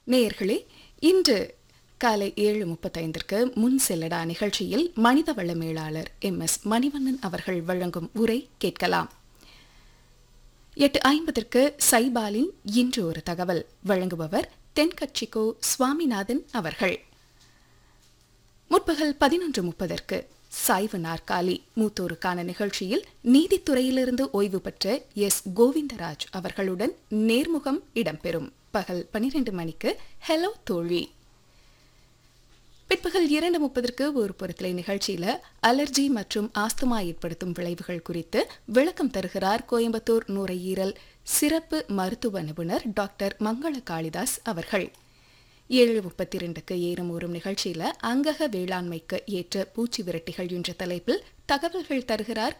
நேயர்களே இன்று காலை ஏழு முப்பத்தைந்திற்கு முன் செல்லடா நிகழ்ச்சியில் மனிதவள மேலாளர் எம் எஸ் மணிவண்ணன் அவர்கள் வழங்கும் உரை கேட்கலாம் எட்டு ஐம்பதற்கு சைபாலின் இன்று ஒரு தகவல் வழங்குபவர் தென்கட்சிக்கோ சுவாமிநாதன் அவர்கள் முற்பகல் பதினொன்று முப்பதற்கு சாய்வு நாற்காலி மூத்தோருக்கான நிகழ்ச்சியில் நீதித்துறையிலிருந்து ஓய்வு பெற்ற எஸ் கோவிந்தராஜ் அவர்களுடன் நேர்முகம் இடம்பெறும் பகல் பனிரெண்டு மணிக்கு ஹலோ தோழி பிற்பகல் இரண்டு முப்பதற்கு ஒரு பொருத்தலை நிகழ்ச்சியில அலர்ஜி மற்றும் ஆஸ்துமா ஏற்படுத்தும் விளைவுகள் குறித்து விளக்கம் தருகிறார் கோயம்புத்தூர் நுரையீரல் சிறப்பு மருத்துவ நிபுணர் டாக்டர் மங்கள காளிதாஸ் அவர்கள் ஏழு முப்பத்தி ரெண்டுக்கு ஏறும் ஊறும் நிகழ்ச்சியில அங்கக வேளாண்மைக்கு ஏற்ற பூச்சி விரட்டிகள் என்ற தலைப்பில் தகவல்கள் தருகிறார்